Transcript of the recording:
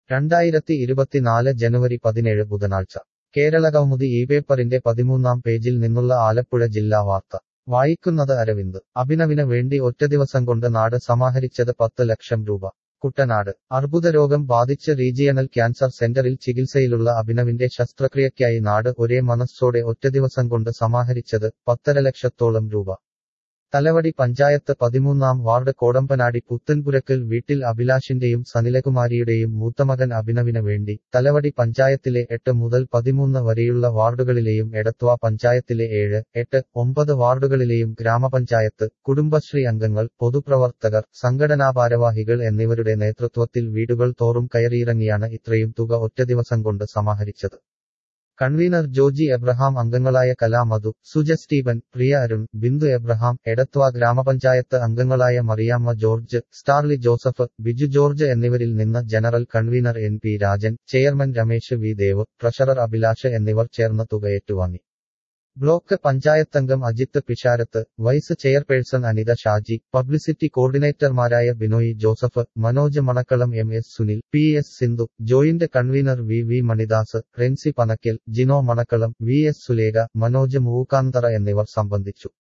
രണ്ടായിരത്തി ഇരുപത്തിനാല് ജനുവരി പതിനേഴ് ബുധനാഴ്ച കേരളകൗമുദി ഈ പേപ്പറിന്റെ പതിമൂന്നാം പേജിൽ നിന്നുള്ള ആലപ്പുഴ ജില്ലാ വാർത്ത വായിക്കുന്നത് അരവിന്ദ് അഭിനവിന് വേണ്ടി ഒറ്റ ദിവസം കൊണ്ട് നാട് സമാഹരിച്ചത് പത്ത് ലക്ഷം രൂപ കുട്ടനാട് അർബുദരോഗം ബാധിച്ച് റീജിയണൽ ക്യാൻസർ സെന്ററിൽ ചികിത്സയിലുള്ള അഭിനവിന്റെ ശസ്ത്രക്രിയയ്ക്കായി നാട് ഒരേ മനസ്സോടെ ഒറ്റ ദിവസം കൊണ്ട് സമാഹരിച്ചത് പത്തര ലക്ഷത്തോളം രൂപ തലവടി പഞ്ചായത്ത് പതിമൂന്നാം വാർഡ് കോടമ്പനാടി പുത്തൻപുരക്കൽ വീട്ടിൽ അഭിലാഷിന്റെയും സനിലകുമാരിയുടെയും മൂത്തമകൻ അഭിനവിന് വേണ്ടി തലവടി പഞ്ചായത്തിലെ എട്ട് മുതൽ പതിമൂന്ന് വരെയുള്ള വാർഡുകളിലെയും എടത്വ പഞ്ചായത്തിലെ ഏഴ് എട്ട് ഒമ്പത് വാർഡുകളിലെയും ഗ്രാമപഞ്ചായത്ത് കുടുംബശ്രീ അംഗങ്ങൾ പൊതുപ്രവർത്തകർ സംഘടനാ ഭാരവാഹികൾ എന്നിവരുടെ നേതൃത്വത്തിൽ വീടുകൾ തോറും കയറിയിറങ്ങിയാണ് ഇത്രയും തുക ഒറ്റ ദിവസം കൊണ്ട് സമാഹരിച്ചത് കൺവീനർ ജോജി എബ്രഹാം അംഗങ്ങളായ കലാമധു സുജ സ്റ്റീവൻ പ്രിയ അരുൺ ബിന്ദു എബ്രഹാം എടത്വ ഗ്രാമപഞ്ചായത്ത് അംഗങ്ങളായ മറിയാമ്മ ജോർജ് സ്റ്റാർലി ജോസഫ് ബിജു ജോർജ് എന്നിവരിൽ നിന്ന് general convener N P Rajan chairman Ramesh V Dev treasurer Abhilash എന്നിവർ ചേർന്ന് തുക ഏറ്റുവാങ്ങി ബ്ലോക്ക് പഞ്ചായത്തംഗം Ajith Pisharath vice chairperson Anitha Shaji publicity കോർഡിനേറ്റർമാരായ Binoy Joseph Manoj Manakkalam M S Sunil P S Sindhu joint convener V V Manidas Rency Panackal Jino Manakkalam V S Sulekha Manoj മൂക്കാന്തറ എന്നിവർ സംബന്ധിച്ചു